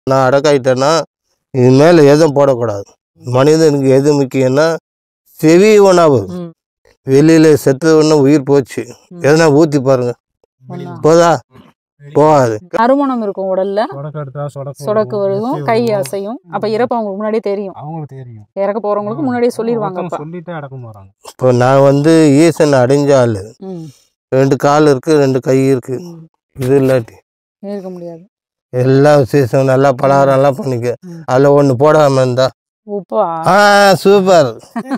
நான் அடக்காயிட்டேன்னா இது மேலே எதுவும் போடக்கூடாது மனிதனுக்கு எது முக்கியம்னா செவி உணவு ம். வெளியில் செத்து உடனே உயிர் போச்சு எதனா ஊற்றி பாருங்க ஒண்ணா. போதா போகாது நறுமணம் இருக்கும் உடல்ல சொடக்கு எடுத்தா சொடக்கு சொடக்கு வரும், வருதும் கை கை வரும். அசையும் அப்ப இறப்பு அவங்களுக்கு முன்னாடியே தெரியும் அவங்களுக்கு தெரியும் இறக்க போறவங்களுக்கு முன்னாடியே சொல்லிடுவாங்க ஒருத்தவங்க அப்ப சொல்லிட்டே அடக்கம் போறாங்க இப்போ நான் வந்து ஈசன் அடைஞ்ச ஆள் ம், ரெண்டு கால் இருக்கு ரெண்டு கை இருக்கு ம். இது இல்லாட்டி இருக்க முடியாது எல்லா விசேஷம் நல்லா பலகாரம் எல்லாம் பண்ணிக்க ம். அதில் ஒன்று போடாம இருந்தா உப்பா ஆ சூப்பர்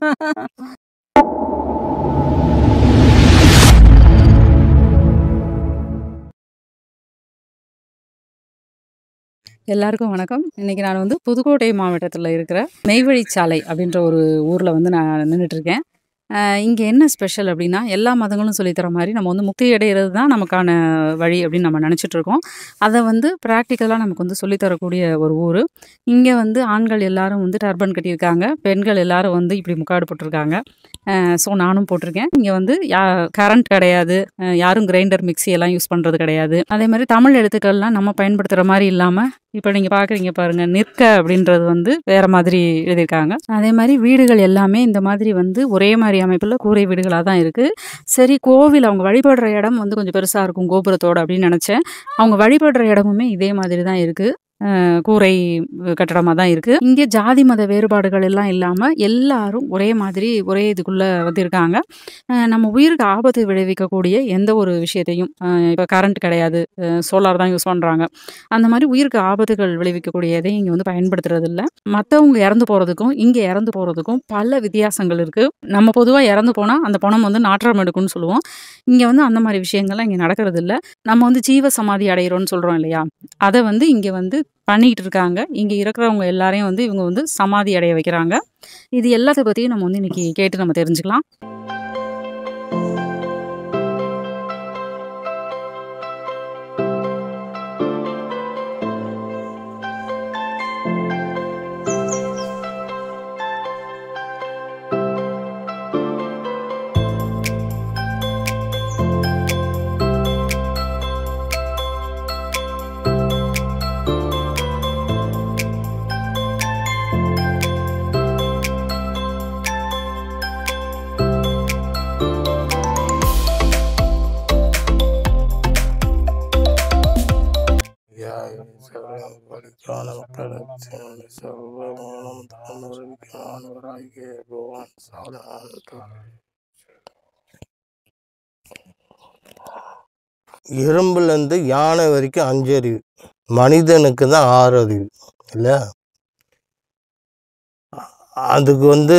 எல்லாருக்கும் வணக்கம் இன்னைக்கு நான் வந்து புதுக்கோட்டை மாவட்டத்தில் இருக்கிற நெய்வழிச்சாலை அப்படின்ற ஒரு ஊரில் வந்து நான் நின்றுட்டு இருக்கேன் இங்கே என்ன ஸ்பெஷல் அப்படின்னா எல்லா மதங்களும் சொல்லித்தர மாதிரி நம்ம வந்து முக்தி அடைகிறது தான் நமக்கான வழி அப்படின்னு நம்ம நினச்சிட்டு இருக்கோம் அதை வந்து ப்ராக்டிக்கலாக நமக்கு வந்து சொல்லித்தரக்கூடிய ஒரு ஊர் இங்கே வந்து ஆண்கள் எல்லாரும் வந்து டர்பன் கட்டியிருக்காங்க பெண்கள் எல்லாரும் வந்து இப்படி முக்காடு போட்டிருக்காங்க ஸோ நானும் போட்டிருக்கேன் இங்கே வந்து யா கரண்ட் கிடையாது அஹ் யாரும் கிரைண்டர் மிக்ஸி எல்லாம் யூஸ் பண்ணுறது கிடையாது அதே மாதிரி தமிழ் எழுத்துக்கள்லாம் நம்ம பயன்படுத்துகிற மாதிரி இல்லாமல் இப்போ நீங்கள் பார்க்குறீங்க பாருங்கள் நிற்க அப்படின்றது வந்து வேறு மாதிரி எழுதியிருக்காங்க அதே மாதிரி வீடுகள் எல்லாமே இந்த மாதிரி வந்து ஒரே மாதிரி அமைப்பில் கூரை வீடுகளாக தான் இருக்குது சரி கோவில் அவங்க வழிபடுற இடம் வந்து கொஞ்சம் பெருசாக இருக்கும் கோபுரத்தோட அப்படின்னு நினச்சேன் அவங்க வழிபடுற இடமுமே இதே மாதிரி தான் இருக்குது கூரை கட்டடமாக தான் இருக்குது இங்கே ஜாதி மத வேறுபாடுகள் எல்லாம் இல்லாமல் எல்லாரும் ஒரே மாதிரி ஒரே இதுக்குள்ளே வந்து இருக்காங்க அஹ் நம்ம உயிருக்கு ஆபத்து விளைவிக்கக்கூடிய எந்த ஒரு விஷயத்தையும் இப்போ கரண்ட் கிடையாது சோலார் தான் யூஸ் பண்ணுறாங்க அந்த மாதிரி உயிருக்கு ஆபத்துகள் விளைவிக்கக்கூடிய எதையும் இங்கே வந்து பயன்படுத்துறது இல்ல மற்றவங்க இறந்து போகிறதுக்கும் இங்கே இறந்து போகிறதுக்கும் பல வித்தியாசங்கள் இருக்குது நம்ம பொதுவாக இறந்து போனால் அந்த பணம் வந்து நாற்றம் எடுக்கும்னு சொல்லுவோம் இங்கே வந்து அந்த மாதிரி விஷயங்கள்லாம் இங்கே நடக்கிறது இல்ல நம்ம வந்து ஜீவ சமாதி அடைகிறோம்னு சொல்கிறோம் இல்லையா அதை வந்து இங்கே வந்து பண்ணிக்கிட்டு இருக்காங்க இங்கே இருக்கிறவங்க எல்லாரையும் வந்து இவங்க வந்து சமாதி அடைய வைக்கிறாங்க இது எல்லாத்த பற்றியும் நம்ம வந்து இன்னைக்கு கேட்டு நம்ம தெரிஞ்சுக்கலாம் இரும்புலேருந்து யானை வரைக்கும் அஞ்சு அறிவு மனிதனுக்கு தான் ஆறு அறிவு இல்லை அதுக்கு வந்து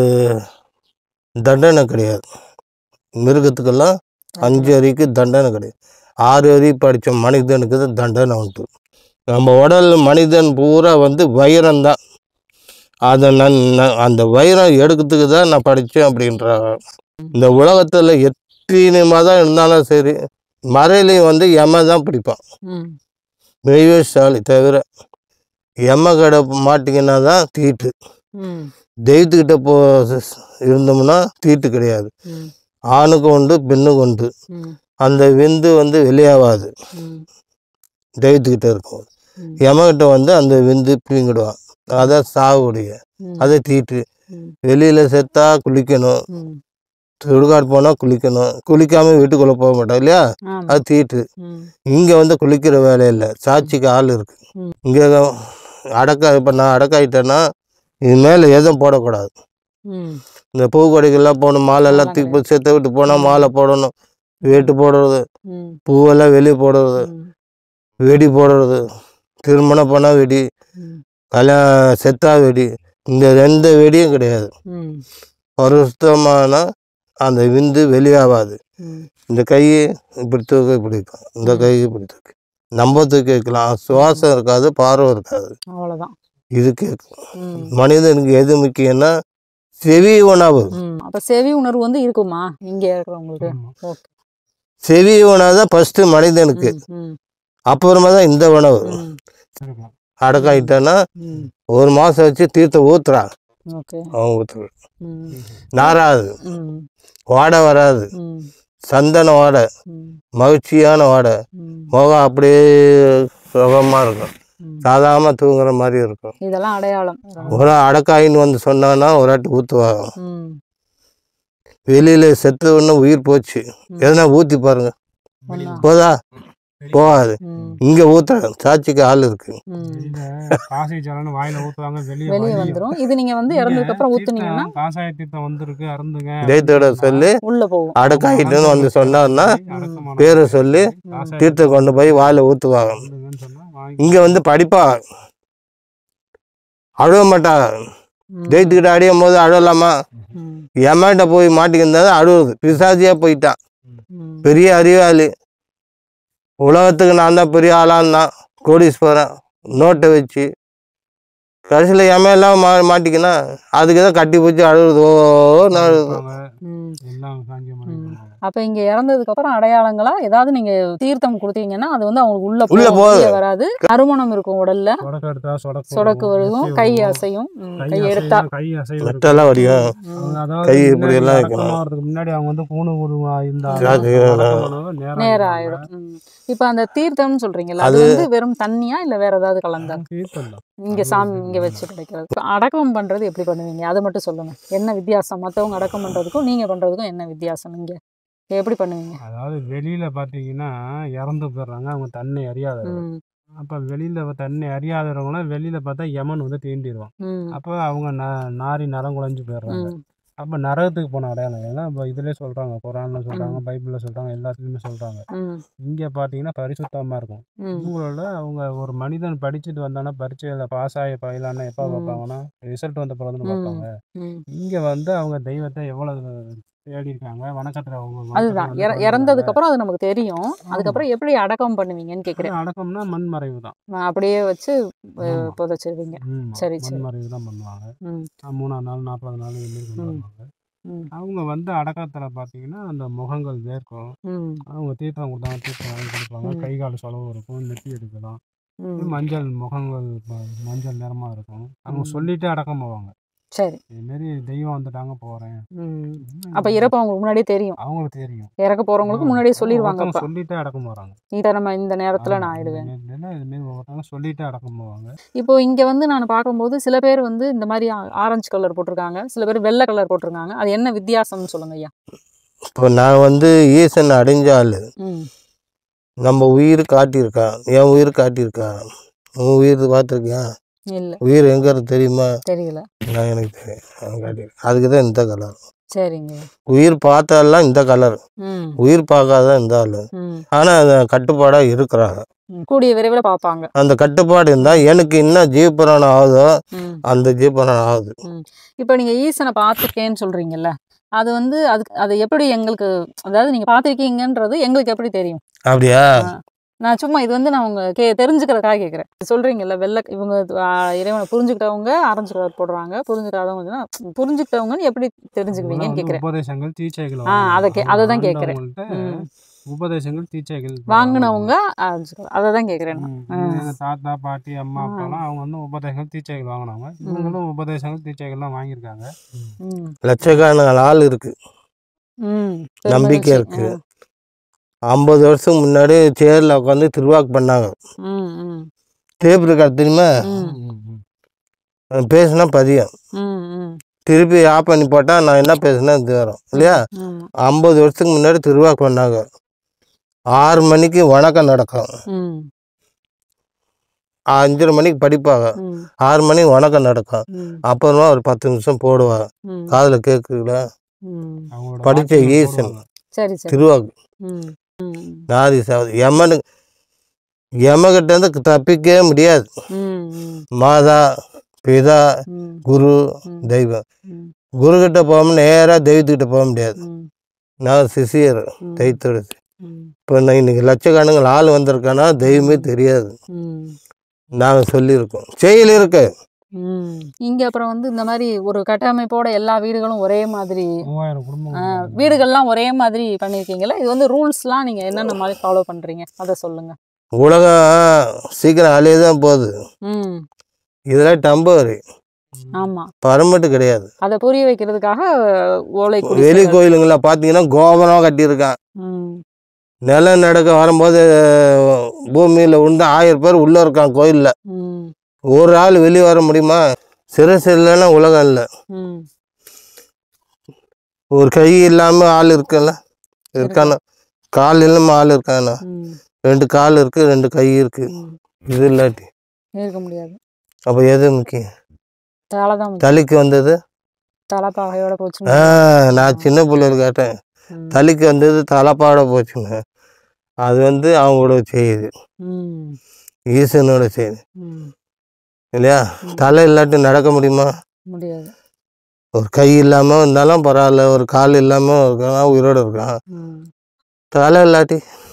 தண்டனை கிடையாது மிருகத்துக்கெல்லாம் அஞ்சு அறிவுக்கு தண்டனை கிடையாது ஆறு அறிவு படித்த மனிதனுக்கு தான் தண்டனை உண்டு நம்ம உடல் மனிதன் பூரா வந்து வைரம்தான் அதை நான் நான் அந்த வைரம் எடுக்கிறதுக்கு தான் நான் படித்தேன் அப்படின்றாங்க இந்த உலகத்தில் எத்தனை மதம் இருந்தாலும் சரி மறையிலையும் வந்து எம தான் பிடிப்பான் மெய்வசாலி தவிர எம்ம கடை மாட்டிங்கன்னா தான் தீட்டு தெய்வத்துக்கிட்ட போ இருந்தோம்னா தீட்டு கிடையாது ஆணுக்கு உண்டு பெண்ணுக்கு உண்டு அந்த விந்து வந்து வெளியாகாது தெய்வத்துக்கிட்ட இருக்கும் எமகிட்ட வந்து அந்த விந்து பிடிங்கிடுவான் அதான் சாவுடைய அதை தீட்டு வெளியில் செத்தா குளிக்கணும் சுடுகாடு போனால் குளிக்கணும் குளிக்காம வீட்டுக்குள்ளே போக மாட்டோம் இல்லையா அது தீட்டு இங்கே வந்து குளிக்கிற வேலை இல்லை சாட்சிக்கு ஆள் இருக்கு ம். இங்கே அடக்க இப்போ நான் அடக்காயிட்டேன்னா இது மேலே எதுவும் போடக்கூடாது இந்த பூக்கொடைக்கெல்லாம் போகணும் மாலை எல்லாம் தூக்கி போய் செத்த விட்டு போனால் மாலை போடணும் வேட்டு போடுறது பூவெல்லாம் வெளியே போடுறது வெடி போடுறது திருமணம் பண்ணால் வெடி கல்யாணம் செத்தா வெடி இந்த எந்த வெடியும் கிடையாது வருஷமான அந்த விந்து வெளியாகாது இந்த கையை இப்படி தூக்க இப்படி இருக்கும் இந்த கையை இப்படி தூக்கி நம்ம தூக்கி வைக்கலாம் சுவாசம் இருக்காது பார்வை இருக்காது அவ்வளோதான் இது கேட்கும் மனிதனுக்கு எது முக்கியம்னா செவி உணவு அப்போ செவி உணர்வு வந்து இருக்குமா இங்கே இருக்கிறவங்களுக்கு ஓகே செவி உணவு தான் ஃபர்ஸ்ட் மனிதனுக்கு அப்புறமா தான் இந்த உணவு இருக்கும் அடக்காயிட்டேன்னா ஒரு மாசம் வச்சு தீர்த்த ஊத்துறா ஓகே அவங்க ஊத்துற நாராது ம் வாடை வராது ம் சந்தன வாடை ம் மகிழ்ச்சியான வாடை ம் முகம் அப்படியே சுகமாக இருக்கும் ம். சாதாரண தூங்குற மாதிரி இருக்கும் இதெல்லாம் அடையாளம் ஒரு அடக்காயின்னு வந்து சொன்னான்னா ஒரு வாட்டி ஊற்றுவாங்க ம் வெளியில செத்து ஒன்று உயிர் போச்சு எதனா ஊற்றி பாருங்க ஒண்ணா. போதா போகாது ம் இங்கே ஊற்ற சாட்சிக்கு ஆள் இருக்கு ம் வெளியில காசி ஜலம்னு வாயில ஊத்துவாங்க வெளியே வெளியே வந்துரும் இது நீங்க வந்து இறந்ததுக்கு அப்புறம் ஊத்துனீங்கன்னா காசாய தீர்த்தம் வந்திருக்கு அருந்துங்க தெய்வத்தோட சொல்லி உள்ள போகும் அடக்காயிட்டுன்னு வந்து சொன்னான்னா அடக்கமான பேரை சொல்லி காசாய தீர்த்தம் கொண்டு போய் வாயில ஊற்றுவாங்க அருந்துங்கன்னு சொன்னா வாங்கி இங்கே வந்து படிப்பா அழுவ மாட்டாங்க ம். ஜெயித்துக்கிட்ட அடியும் போது அழுவலாமா ம் எம்மாட்ட போய் மாட்டிக்கிருந்தா அழுவுது பிசாசியா போயிட்டான் ம் பெரிய அறிவாளி உலகத்துக்கு நான் தான் பெரிய ஆளாந்தான் கோடீஸ்வரன் நோட்டை வச்சு கடைசியில் எம எல்லாம் மா மாட்டிக்கினா அதுக்கு தான் கட்டி பிடிச்சி அழுகுது ஓ நான் அழுகுது இருப்பாங்க. ம் எல்லாம் சாங்கியம் பண்ணிருப்பாங்க. அப்ப இங்க இறந்ததுக்கு அப்புறம் அடையாளங்களா ஏதாவது நீங்க தீர்த்தம் கொடுத்தீங்கன்னா அது வந்து அவங்களுக்கு உள்ள உள்ள போகும், போகாது. வெளிய வராது நறுமணம் இருக்கும் உடல்ல சொடக்கு எடுத்தா சொடக்கு சொடக்கு வரும், வருகும் நெத்தி கை வரும். அசையும் ம், கை கை அசைவு, எடுத்தா கை அசைவு இருக்கும். வெட்டெல்லாம் வடியும் ம். அவங்க அதாவது கை முன்னாடி இப்படி எல்லாம் அடக்கம் வைக்கணும். ஆகுறதுக்கு முன்னாடி அவங்க வந்து கூணு உருவா இருந்தா அது நேரம் நேரம் ஆயிடும் ம். இப்ப அந்த தீர்த்தம்னு சொல்றீங்கல்ல அது அது- வந்து வெறும் தண்ணியா இல்ல வேற ஏதாவது கலந்தா தீர்த்தம் தான். இங்க சாமி இங்க வச்சு கிடைக்கிறது இப்ப அடக்கம் பண்றது எப்படி பண்ணுவீங்க அதை மட்டும் சொல்லுங்க என்ன வித்தியாசம் மத்தவங்க அடக்கம் பண்றதுக்கும் நீங்க பண்றதுக்கும் என்ன வித்தியாசம் இங்க எப்படி பண்ணுவீங்க அதாவது வெளியில பாத்தீங்கன்னா இறந்து போயிடுறாங்க அவங்க தன்னை அறியாத ம் அப்ப வெளியில தன்னை அறியாதவங்களாம் வெளியில பார்த்தா யமன் வந்து தீண்டிடுவான் ம் அப்போ அவங்க ந- நாரி நரம் குழஞ்சு போயிடுறாங்க ம் அப்ப நரகத்துக்கு போன அடையாளம் ஏன்னா இப்போ இதுலயே சொல்றாங்க குரான்ல சொல்றாங்க பைபிள்ல சொல்றாங்க எல்லாத்துலயுமே சொல்றாங்க ம் இங்க பாத்தீங்கன்னா பரிசுத்தமா இருக்கும் ம் இவங்களோட அவங்க ஒரு மனிதன் படிச்சுட்டு வந்தானா பரீட்சையில பாஸ் ஆகி பயிலான எப்ப ம். பார்ப்பாங்கன்னா ரிசல்ட் வந்த பிறகு ம். பார்ப்பாங்க ம் இங்க வந்து அவங்க தெய்வத்தை எவ்வளவு தேடி இருக்காங்க வணக்கத்துல அவங்க அதுதான் வணக்கத்துல இற- வந்து இறந்ததுக்கு அப்புறம் அது நமக்கு தெரியும் அதுக்கப்புறம் எப்படி அடக்கம் பண்ணுவீங்கன்னு கேக்குறேன் அது அடக்கம்னா மண்மறைவு தான் நான் அப்படியே வச்சு அஹ், ஆமா. புதைச்சிருவீங்க ஆமா, சரி, சரி. மண்மறைவு தான் பண்ணுவாங்க ம் அஹ் மூணாம் நாள் நாற்பது நாள் இது மாதிரி பண்ணுவாங்க ம் அவங்க வந்து அடக்கத்துல பாத்தீங்கன்னா அந்த முகங்கள் வேர்க்கும் ம் அவங்க தீர்த்தம் கொடுத்தாங்க தீர்த்தம் வாங்கி கொடுப்பாங்க ம். கை கால் செலவு இருக்கும் நெத்தி எடுக்கலாம் ம் மஞ்சள் முகங்கள் ம- மஞ்சள் நிறமா இருக்கும் அவங்க ம். சொல்லிட்டு அடக்கம் போவாங்க சரி இது மாரி தெய்வம் வந்துட்டாங்க போறேன் ம் அப்ப இறப்பு அவங்களுக்கு முன்னாடியே தெரியும் அவங்களுக்கு தெரியும் இறக்க போறவங்களுக்கு முன்னாடியே சொல்லிடுவாங்க ஒருத்தவங்க அப்ப சொல்லிட்டு அடக்கம் போறாங்க இத நம்ம இந்த நேரத்துல ஆமா, நான் ஆயிடுவேன் இது மாரி இது மாரி ஒருத்தவங்க சொல்லிட்டு அடக்கம் போவாங்க இப்போ இங்க வந்து நான் பார்க்கும்போது சில பேர் வந்து இந்த மாதிரி ஆ- ஆரஞ்சு கலர் போட்டிருக்காங்க சில பேர் வெள்ளை கலர் போட்டிருக்காங்க அது என்ன வித்தியாசம்னு சொல்லுங்க ஐயா இப்போ நான் வந்து ஈசன் அடைஞ்ச ஆள் ம் நம்ம உயிர் காட்டியிருக்கான் என் உயிர் காட்டியிருக்கான் உன் உயிர் பார்த்துருக்கியா இல்ல உயிர் எங்க இருக்கு தெரியுமா தெரியல நான் எனக்கு தெரியும் அவன் காட்டியிருக்கான் அதுக்கு தான் இந்த கலர் சரிங்க உயிர் பார்த்தாலாம் இந்த கலர் ம் உயிர் பார்க்காத இந்த ஆள் ம் ஆனால் அந்த கட்டுப்பாடாக இருக்கிறாங்க ம். கூடிய விரைவில் பார்ப்பாங்க அந்த கட்டுப்பாடு இருந்தால் எனக்கு என்ன ஜீவபுராணம் ஆகுதோ ம் அந்த ஜீவபுராணம் ஆகுது இப்போ நீங்க ஈசனை பார்த்துருக்கேன்னு சொல்றீங்கல்ல அது வந்து அதுக்கு அது எப்படி எங்களுக்கு அதாவது நீங்க பார்த்துருக்கீங்கன்றது எங்களுக்கு எப்படி தெரியும் அப்படியா நான் சும்மா இது வந்து நான் உங்க கே தெரிஞ்சுக்கிறதுக்காக கேட்குறேன் சொல்றீங்கல்ல வெள்ளை இவங்க ஆ, இறைவனை புரிஞ்சுக்கிட்டவங்க ஆரஞ்சு கலர் போடுறாங்க புரிஞ்சுக்காதவங்க வந்து, புரிஞ்சுக்கிட்டவங்கன்னு எப்படி தெரிஞ்சுக்குவீங்கன்னு வந்து கேட்குறேன் உபதேசங்கள் தீச்சைகள் ஆ, அதை கே- அதை தான் வாங்குவாங்க. கேட்கிறேன். ஆண்டவங்கள்ட்ட ம். உபதேசங்கள் தீச்சைகள் வாங்கினவங்க ஆரஞ்சு கலர் அதை தான் கேட்குறேன் ம். எங்க தாத்தா பாட்டி அம்மா அப்பாலாம் அவங்க வந்து உபதேசங்கள் தீச்சைகள் வாங்கினவங்க இவங்களும் உபதேசங்கள் தீச்சைகள்லாம் வாங்கியிருக்காங்க ம் லட்சக்கணக்கான ஆள் இருக்கு ம் நம்பிக்கை இருக்கு ஐம்பது வருஷம் முன்னாடி சேர்ல உட்காந்து திருவாக்கு பண்ணாங்க ம் ம் டேப் இருக்காது தெரியுமா ம் அது பேசுனா பதியம் ம் ம் திருப்பி ஆஃப் பண்ணி போட்டால் நான் என்ன பேசுனா இது வரும் இல்லையா ம் ஐம்பது வருஷத்துக்கு முன்னாடி திருவாக்கு பண்ணாங்க ஆறு மணிக்கு வணக்கம் நடக்கும் ம் அஞ்சரை மணிக்கு படிப்பாங்க ம் ஆறு மணிக்கு வணக்கம் நடக்கும் ம் அப்புறமா ஒரு பத்து நிமிஷம் போடுவாங்க ம் காதில் கேட்குறீங்களா ம் அவங்களோட படிச்ச வாக்கியம் ஈசன். போடுவாங்க. சரி சரி திருவாக்கு ம் ம் நாரி சாவது யமனுக்கு யமகிட்ட இருந்து தப்பிக்கவே முடியாது ம் ம் மாதா பிதா ம் குரு ம். தெய்வம் ம் குருக்கிட்ட போகாம நேராக தெய்வத்துக்கிட்ட போக முடியாது ம் நான் சிசியர் ம். தெய்வத்தோட ம் இப்போ நான் இன்னைக்கு லட்சக்கணக்கில் ஆள் வந்திருக்கேன்னா தெய்வமே தெரியாது ம் நாங்கள் சொல்லியிருக்கோம் செயல் இருக்கு ம் இங்க அப்புறம் வந்து இந்த மாதிரி ஒரு கட்டமைப்போட எல்லா வீடுகளும் ஒரே மாதிரி மூவாயிரம் குடும்பம் ஆ, வீடுகள்லாம் ஒரே மாதிரி பண்ணியிருக்கீங்களா இது வந்து ரூல்ஸ்லாம் நீங்க என்னென்ன மாதிரி ஃபாலோ பண்றீங்க அதை சொல்லுங்க உலகம் சீக்கிரம் அழிய தான் போகுது ம் இதெல்லாம் டம்பவரி ஆமா பர்மனெண்ட் கிடையாது அதை புரிய வைக்கிறதுக்காக ஓலை வெளி குடிசைகள். கோயிலுங்கள பார்த்தீங்கன்னா கோபுரம் கட்டியிருக்கான் ம் நிலம் நடக்க வரும்போது பூமியில் உண்டு ஆயிரம் பேர் உள்ளே இருக்கான் கோயிலில் ம் ஒரு ஆள் வெளியே வர முடியுமா சிரசு இல்லைன்னா உலகம் இல்லை ம் ஒரு கை இல்லாமல் ஆள் இருக்குல்ல இருக்கானா கால் இல்லாமல் ஆள் இருக்கானா ம் ரெண்டு கால் இருக்கு ரெண்டு கை இருக்கு ம் இது இல்லாட்டி இருக்க முடியாது அப்போ எது முக்கியம் தலை தான் முக்கியம். தலைக்கு வந்தது தலை பாகையோட போச்சு ஆ நான் சின்ன பிள்ளைகள் கேட்டேன் தலைக்கு வந்தது தலைப்பாட போச்சுங்க அது வந்து அவங்களோட செய்யுது ம் ஈசனோட செய்யுது ம் இல்லையா தலை இல்லாட்டி நடக்க முடியுமா முடியாது ஒரு கை இல்லாமல் இருந்தாலும் பரவாயில்ல ஒரு கால் இல்லாமல் இருக்கான் உயிரோடு இருக்கான் ம் தலை இல்லாட்டி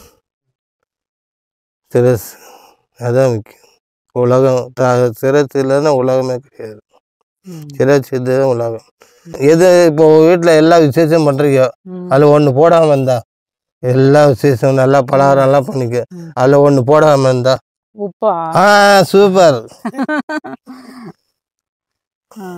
சிரஸ் அதான் முக்கியம் உலகம் த- சிரஸ் இல்லைன்னா உலகமே கிடையாது ம் சிரஸ் இதுதான் உலகம் எது இப்போ வீட்டில் எல்லா விசேஷம் பண்ணுறீங்க ம் அதில் ஒன்று போடாமல் இருந்தா எல்லா விசேஷம் நல்லா பலகாரம் எல்லாம் பண்ணிக்க ம். அதில் ஒன்று போடாமல் இருந்தா உப்பா ஆ சூப்பர் ஆ.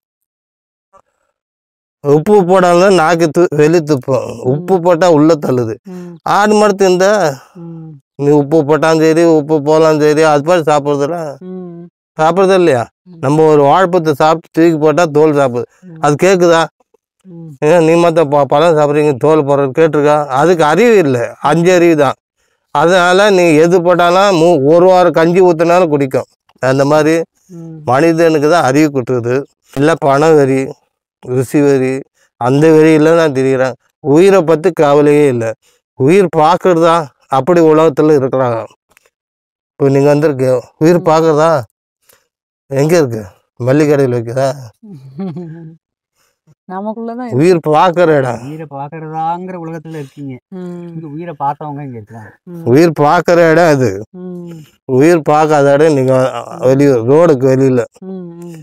உப்பு போடாமல் நாக்கு து வெளி துப்போம் உப்பு போட்டால் உள்ள தள்ளுது ம் ஆடு மரத்து இருந்தா ம் நீ உப்பு போட்டாலும் சரி உப்பு போடலாம் சரி அது மாதிரி சாப்பிட்றதுல ம் சாப்பிட்றது இல்லையா ம். நம்ம ஒரு வாழைப்பத்தை சாப்பிட்டு தூக்கி போட்டால் தோல் சாப்பிடுது ம். அது கேட்குதா ம் ஏன் நீ மற்ற ப பழம் சாப்பிட்றீங்க தோல் போடுறது கேட்டிருக்கா அதுக்கு அறிவு இல்லை அஞ்சு அறிவு தான் அதனால நீ எது போட்டாலும் மூ ஒரு வாரம் கஞ்சி ஊற்றினாலும் குடிக்கும் அந்த மாதிரி ம் மனிதனுக்கு தான் அறிவு குட்டுறது இல்லை பண வெறி ருசி வெறி அந்த வெறியில் நான் திரிகிறேன் உயிரை பற்றி கவலையே இல்லை உயிர் பார்க்குறதா அப்படி உலகத்தில் இருக்கிறாங்க இப்போ நீங்கள் வந்திருக்கு உயிர் பார்க்குறதா எங்கே இருக்கு மல்லிகடையில் வைக்கிறதா நமக்குள்ளதான் உயிர் பார்க்குற இடம் உயிரை பார்க்கறதாங்கிற உலகத்துல இருக்கீங்க ம் இங்க உயிரை பார்த்தவங்க இங்க இருக்காங்க ம் உயிர் பார்க்குற இடம் அது ம் உயிர் பார்க்காத இடம் நீங்கள் வெளியூர் ரோடுக்கு வெளியில் ம் ம்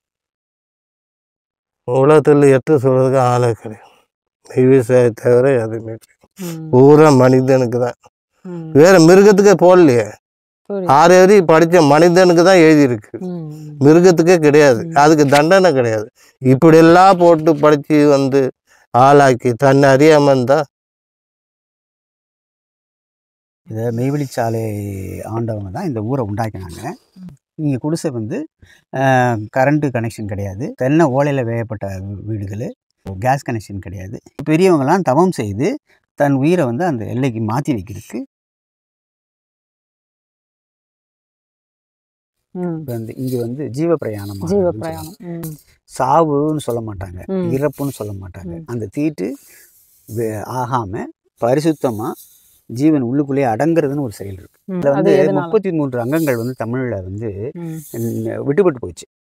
உலகத்தில் எட்டு சொல்கிறதுக்கு ஆளே கிடையாது விவசாயத்தை தவிர எதுவுமே கிடையாது ம் பூரா மனிதனுக்கு தான் ம் வேற மிருகத்துக்கே போடலையே புரியுது. ஆறு வரி படித்த மனிதனுக்கு தான் எழுதியிருக்கு ம் ம் மிருகத்துக்கே கிடையாது அதுக்கு தண்டனை கிடையாது இப்படியெல்லாம் போட்டு படித்து வந்து ஆளாக்கி தன்னை அறியாமல் இருந்தா இதை மெய்வெளிச்சாலை ஆண்டவங்க தான் இந்த ஊரை உண்டாக்கினாங்க இங்கே குடிசை வந்து கரண்ட்டு கனெக்ஷன் கிடையாது தென்னை ஓலையில் வேயப்பட்ட வீ- வீடுகள் கேஸ் கனெக்ஷன் கிடையாது பெரியவங்கலாம் தவம் செய்து தன் உயிரை வந்து அந்த எல்லைக்கு மாற்றி வைக்கிறதுக்கு ம் இப்போ வந்து இங்கே வந்து ஜீவ பிரயாணம் ஜீவ ஆகுதுன்னு பிரயாணம் ம் சாவுன்னு சொல்ல மாட்டாங்க ம். இறப்புன்னு சொல்ல மாட்டாங்க ம். அந்த தீட்டு வே- ஆகாம பரிசுத்தமா ஜீவன் உள்ளுக்குள்ளே அடங்குறதுன்னு ஒரு செயல் இருக்கு ம் இதுல அது வந்து எதனால முப்பத்தி மூன்று அங்கங்கள் வந்து தமிழ்ல வந்து ம் ந- விடுபட்டு போச்சு